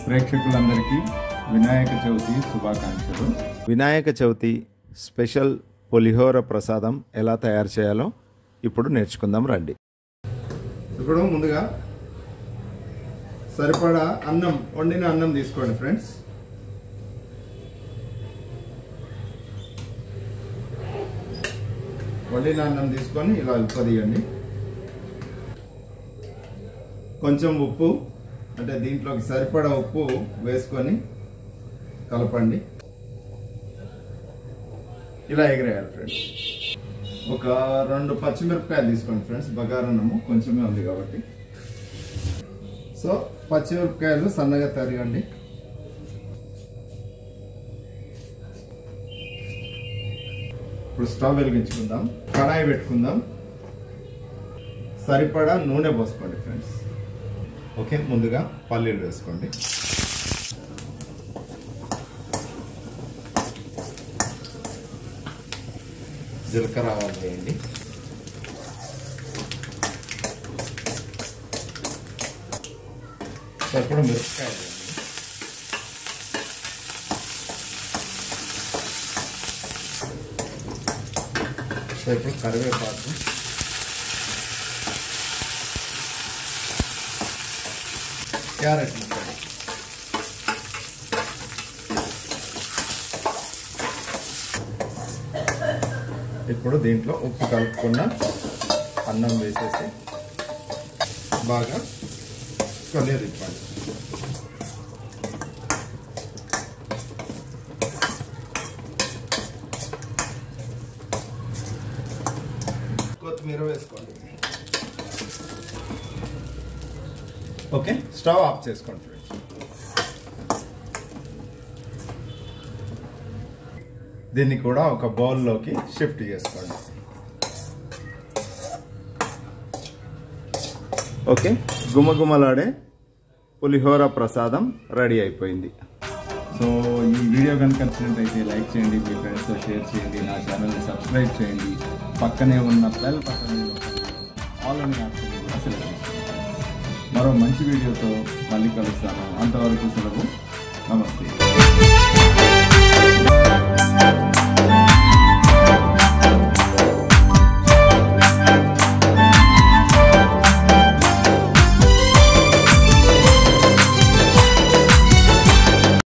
ప్రేక్షకులందరికీ వినాయక చవితి శుభాకాంక్షలు వినాయక చవితి స్పెషల్ పులిహోర ప్రసాదం ఎలా తయారు చేయాలో ఇప్పుడు నేర్చుకుందాం రండి ఇప్పుడు ముందుగా సరిపడా అన్నం వండిన అన్నం తీసుకోండి ఫ్రెండ్స్ వండిన అన్నం తీసుకొని ఇలా ఉప్పదీయండి కొంచెం ఉప్పు అంటే దీంట్లోకి సరిపడా ఉప్పు వేసుకొని కలపండి ఇలా ఎగిరేయాలి ఫ్రెండ్స్ ఒక రెండు పచ్చిమిరపకాయలు తీసుకోండి ఫ్రెండ్స్ బగారన్నము కొంచెమే ఉంది కాబట్టి సో పచ్చిమిరపకాయలు సన్నగా తరగండి ఇప్పుడు స్టవ్ వెలిగించుకుందాం కడాయి పెట్టుకుందాం సరిపడా నూనె పోసుకోండి ఫ్రెండ్స్ ఓకే ముందుగా పల్లీలు వేసుకోండి జీలకర్ర ఆవాలు వేయండి సో ఇప్పుడు మిరపకాయలు వేయండి సో ఇప్పుడు కరివేపాకు క్యారెట్ ముక్కలు ఇప్పుడు దీంట్లో ఉప్పు కలుపుకున్న అన్నం వేసేసి బాగా కలియరిప్పాలి కొత్తిమీర వేసుకోండి ఓకే స్టవ్ ఆఫ్ చేసుకోండి ఫ్రెండ్స్ దీన్ని కూడా ఒక బౌల్లోకి షిఫ్ట్ చేసుకోండి ఓకే గుమగుమలాడే పులిహోర ప్రసాదం రెడీ అయిపోయింది సో ఈ వీడియో కనుక నచ్చినట్టయితే లైక్ చేయండి మీ ఫ్రెండ్స్తో షేర్ చేయండి నా ఛానల్ని సబ్స్క్రైబ్ చేయండి పక్కనే ఉన్న బెల్ బటన్ ఆల్ అని ఆప్షన్ కూడా సెలెక్ట్ చేసుకోండి మరో మంచి వీడియోతో మళ్ళీ కలుస్తాను అంతవరకు సెలవు నమస్తే